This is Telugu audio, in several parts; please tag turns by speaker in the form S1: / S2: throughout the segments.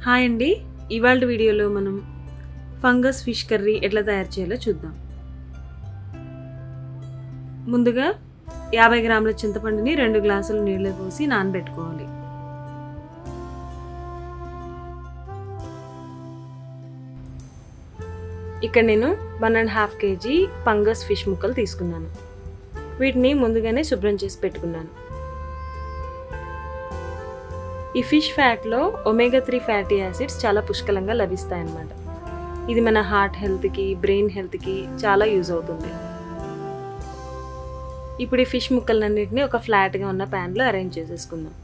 S1: హాయ్ అండి ఇవాళ వీడియోలో మనం ఫంగస్ ఫిష్ కర్రీ ఎట్లా తయారు చేయాలో చూద్దాం ముందుగా యాభై గ్రాముల చింతపండుని రెండు గ్లాసుల నీళ్ళు పోసి నానబెట్టుకోవాలి ఇక్కడ నేను one and half KG pangas fish ముక్కలు తీసుకున్నాను వీటిని ముందుగానే శుభ్రం చేసి పెట్టుకున్నాను ఈ ఫిష్ ఫ్యాట్లో ఒమేగా త్రీ ఫ్యాటీ యాసిడ్స్ చాలా పుష్కలంగా లభిస్తాయి అన్నమాట ఇది మన హార్ట్ హెల్త్కి బ్రెయిన్ హెల్త్కి చాలా యూజ్ అవుతుంది ఇప్పుడు ఈ ఫిష్ ముక్కలన్నింటినీ ఒక ఫ్లాట్గా ఉన్న ప్యాన్లో అరేంజ్ చేసేసుకుందాం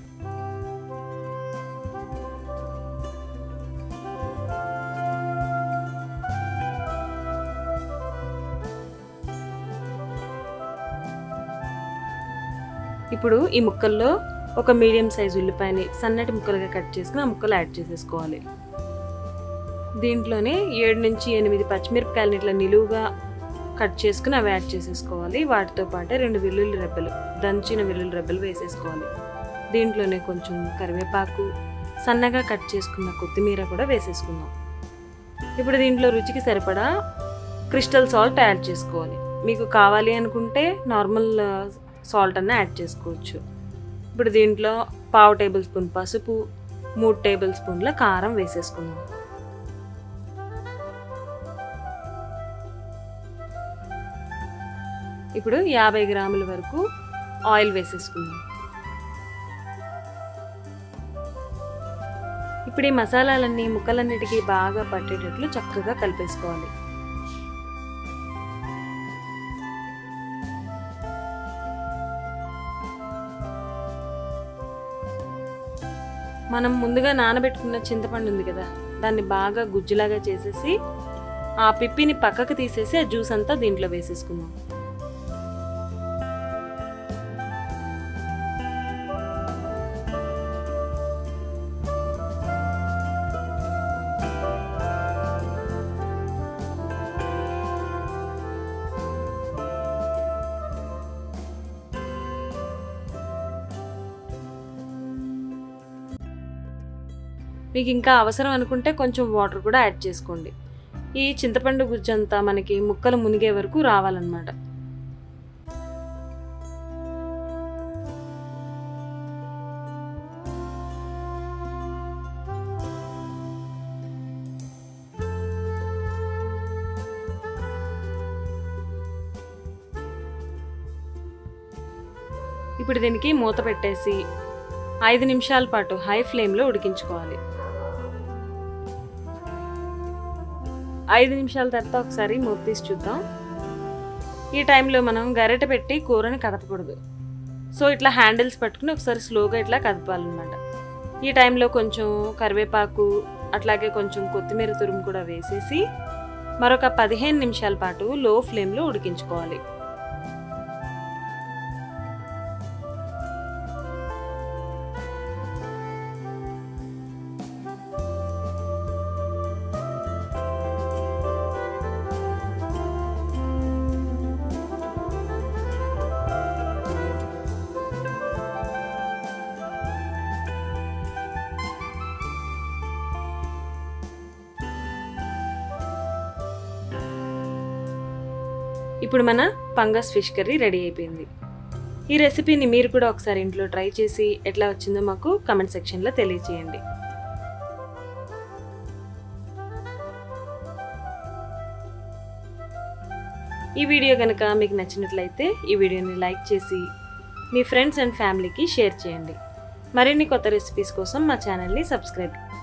S1: ఇప్పుడు ఈ ముక్కల్లో ఒక మీడియం సైజు ఉల్లిపాయని సన్నటి ముక్కలుగా కట్ చేసుకుని ఆ ముక్కలు యాడ్ చేసేసుకోవాలి దీంట్లోనే ఏడు నుంచి ఎనిమిది పచ్చిమిరపకాయలని ఇట్లా నిలువుగా కట్ చేసుకుని అవి యాడ్ చేసేసుకోవాలి వాటితో పాటే రెండు వెల్లుల్లి రెబ్బలు దంచిన వెల్లుల్లి రెబ్బలు వేసేసుకోవాలి దీంట్లోనే కొంచెం కరివేపాకు సన్నగా కట్ చేసుకున్న కొత్తిమీర కూడా వేసేసుకుందాం ఇప్పుడు దీంట్లో రుచికి సరిపడా క్రిస్టల్ సాల్ట్ యాడ్ చేసుకోవాలి మీకు కావాలి అనుకుంటే నార్మల్ సాల్ట్ అన్న యాడ్ చేసుకోవచ్చు ఇప్పుడు దీంట్లో పావు టేబుల్ స్పూన్ పసుపు మూడు టేబుల్ స్పూన్ల కారం వేసేసుకుందాం ఇప్పుడు యాభై గ్రాముల వరకు ఆయిల్ వేసేసుకుందాం ఇప్పుడు ఈ మసాలాలన్నీ ముక్కలన్నిటికీ బాగా పట్టేటట్లు చక్కగా కలిపేసుకోవాలి మనం ముందుగా నానబెట్టుకున్న చింతపండు ఉంది కదా దాన్ని బాగా గుజ్జులాగా చేసేసి ఆ పిప్పిని పక్కకు తీసేసి ఆ జ్యూస్ అంతా దీంట్లో వేసేసుకుందాం మీకు ఇంకా అవసరం అనుకుంటే కొంచెం వాటర్ కూడా యాడ్ చేసుకోండి ఈ చింతపండు గుజ్జంతా మనకి ముక్కలు మునిగే వరకు రావాలన్నమాట ఇప్పుడు దీనికి మూత పెట్టేసి ఐదు నిమిషాల పాటు హై ఫ్లేమ్లో ఉడికించుకోవాలి ఐదు నిమిషాల తర్వాత ఒకసారి మూత తీసి చూద్దాం ఈ టైంలో మనం గరిటె పెట్టి కూరని కదపకూడదు సో ఇట్లా హ్యాండిల్స్ పట్టుకుని ఒకసారి స్లోగా ఇట్లా కదపాలన్నమాట ఈ టైంలో కొంచెం కరివేపాకు అట్లాగే కొంచెం కొత్తిమీర తురుము కూడా వేసేసి మరొక పదిహేను నిమిషాల పాటు లో ఫ్లేమ్లో ఉడికించుకోవాలి ఇప్పుడు మన పంగస్ ఫిష్ కర్రీ రెడీ అయిపోయింది ఈ రెసిపీని మీరు కూడా ఒకసారి ఇంట్లో ట్రై చేసి ఎట్లా వచ్చిందో మాకు కమెంట్ సెక్షన్లో తెలియచేయండి ఈ వీడియో కనుక మీకు నచ్చినట్లయితే ఈ వీడియోని లైక్ చేసి మీ ఫ్రెండ్స్ అండ్ ఫ్యామిలీకి షేర్ చేయండి మరిన్ని కొత్త రెసిపీస్ కోసం మా ఛానల్ని సబ్స్క్రైబ్